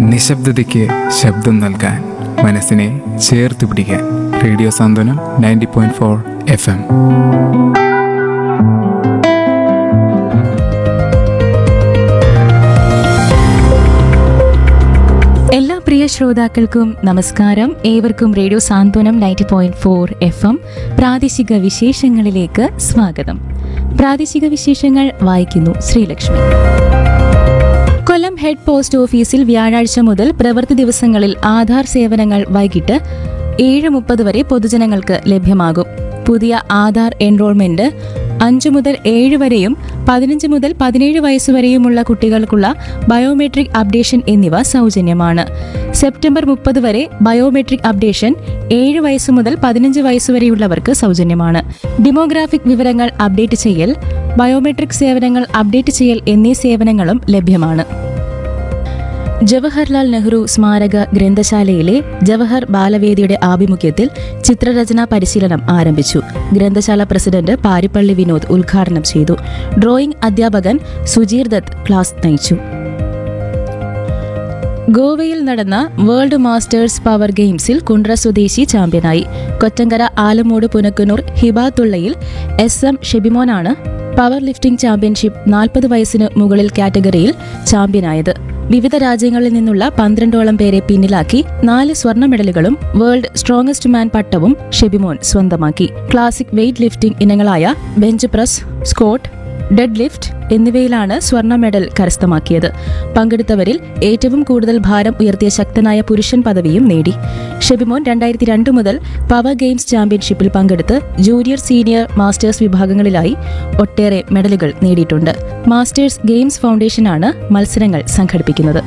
നിശബ്ദതയ്ക്ക് ശബ്ദം നൽകാൻ മനസ്സിനെ ചേർത്ത് പിടിക്കാൻ radio Santhwanam ninety point four F M എല്ലാ പ്രിയ ശ്രോതാക്കൾക്കും നമസ്കാരം ഏവർക്കും radio Santhwanam ninety point four F M പ്രാദേശിക വിശേഷങ്ങളിലേക്ക് സ്വാഗതം പ്രാദേശിക വിശേഷങ്ങൾ വായിക്കുന്നു ശ്രീലക്ഷ്മി കൊല്ലം ഹെഡ് പോസ്റ്റ് ഓഫീസിൽ വ്യാഴാഴ്ച മുതൽ പ്രവൃത്തി ദിവസങ്ങളിൽ ആധാർ സേവനങ്ങൾ വൈകിട്ട് ഏഴ് മുപ്പത് വരെ പൊതുജനങ്ങൾക്ക് ലഭ്യമാകും പുതിയ ആധാർ എൻറോൾമെന്റ് അഞ്ചു മുതൽ ഏഴ് വരെയും പതിനഞ്ച് മുതൽ പതിനേഴ് വയസ്സുവരെയുമുള്ള കുട്ടികൾക്കുള്ള ബയോമെട്രിക് അപ്ഡേഷൻ എന്നിവ സൗജന്യമാണ് സെപ്റ്റംബർ മുപ്പത് വരെ ബയോമെട്രിക് അപ്ഡേഷൻ ഏഴ് വയസ്സ് മുതൽ പതിനഞ്ച് വയസ്സുവരെയുള്ളവർക്ക് സൗജന്യമാണ് ഡെമോഗ്രാഫിക് വിവരങ്ങൾ അപ്ഡേറ്റ് ചെയ്യൽ ബയോമെട്രിക് സേവനങ്ങൾ അപ്ഡേറ്റ് ചെയ്യൽ എന്നീ സേവനങ്ങളും ലഭ്യമാണ് ജവഹർലാൽ നെഹ്റു സ്മാരക ഗ്രന്ഥശാലയിലെ ജവഹർ ബാലവേദിയുടെ ആഭിമുഖ്യത്തിൽ ചിത്രരചനാ പരിശീലനം ആരംഭിച്ചു ഗ്രന്ഥശാല പ്രസിഡന്റ് പാരിപ്പള്ളി വിനോദ് ഉദ്ഘാടനം ചെയ്തു ഡ്രോയിംഗ് അധ്യാപകൻ സുജീർ ദത്ത് ക്ലാസ് നയിച്ചു ഗോവയിൽ നടന്ന വേൾഡ് മാസ്റ്റേഴ്സ് പവർ ഗെയിംസിൽ കുണ്ട്ര സ്വദേശി ചാമ്പ്യനായി കൊറ്റങ്കര ആലമൂട് പുനക്കുനൂർ ഹിബാത്തുള്ളയിൽ എസ് എം ഷെബിമോനാണ് പവർ ലിഫ്റ്റിംഗ് ചാമ്പ്യൻഷിപ്പ് നാൽപ്പത് വയസ്സിന് മുകളിൽ കാറ്റഗറിയിൽ ചാമ്പ്യനായത് വിവിധ രാജ്യങ്ങളിൽ നിന്നുള്ള പന്ത്രണ്ടോളം പേരെ പിന്നിലാക്കി നാല് സ്വർണ്ണ മെഡലുകളും വേൾഡ് സ്ട്രോങ്ങസ്റ്റ് മാൻ പട്ടവും ഷെബിമോൻ സ്വന്തമാക്കി ക്ലാസിക് വെയ്റ്റ് ലിഫ്റ്റിംഗ് ഇനങ്ങളായ bench press squat dead lift എന്നിവയിലാണ് സ്വർണ്ണ മെഡൽ കരസ്ഥമാക്കിയത് പങ്കെടുത്തവരിൽ ഏറ്റവും കൂടുതൽ ഭാരം ഉയർത്തിയ ശക്തനായ പുരുഷൻ പദവിയും നേടി ഷെബിമോൻ രണ്ടായിരത്തി രണ്ട് മുതൽ പവർ ഗെയിംസ് ചാമ്പ്യൻഷിപ്പിൽ പങ്കെടുത്ത് ജൂനിയർ സീനിയർ മാസ്റ്റേഴ്സ് വിഭാഗങ്ങളിലായി ഒട്ടേറെ മെഡലുകൾ നേടിയിട്ടുണ്ട് മാസ്റ്റേഴ്സ് ഗെയിംസ് ഫൗണ്ടേഷനാണ് മത്സരങ്ങൾ സംഘടിപ്പിക്കുന്നത്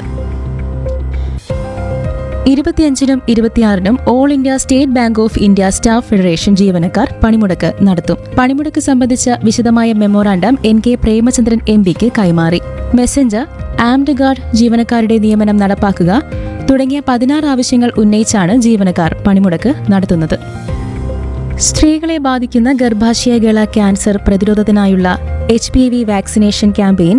ഇരുപത്തിയഞ്ചിനും ഇരുപത്തിയാറിനും All India State Bank of India Staff Federation ജീവനക്കാർ പണിമുടക്ക് നടത്തും പണിമുടക്ക് സംബന്ധിച്ച വിശദമായ memorandum N K Premachandran M പിക്ക് കൈമാറി മെസ്സഞ്ചർ ആംഡ് ഗാർഡ് ജീവനക്കാരുടെ നിയമനം നടപ്പാക്കുക തുടങ്ങിയ പതിനാറ് ആവശ്യങ്ങൾ ഉന്നയിച്ചാണ് ജീവനക്കാർ പണിമുടക്ക് നടത്തുന്നത് സ്ത്രീകളെ ബാധിക്കുന്ന ഗർഭാശയഗള ക്യാൻസർ പ്രതിരോധത്തിനായുള്ള H P V vaccination campaign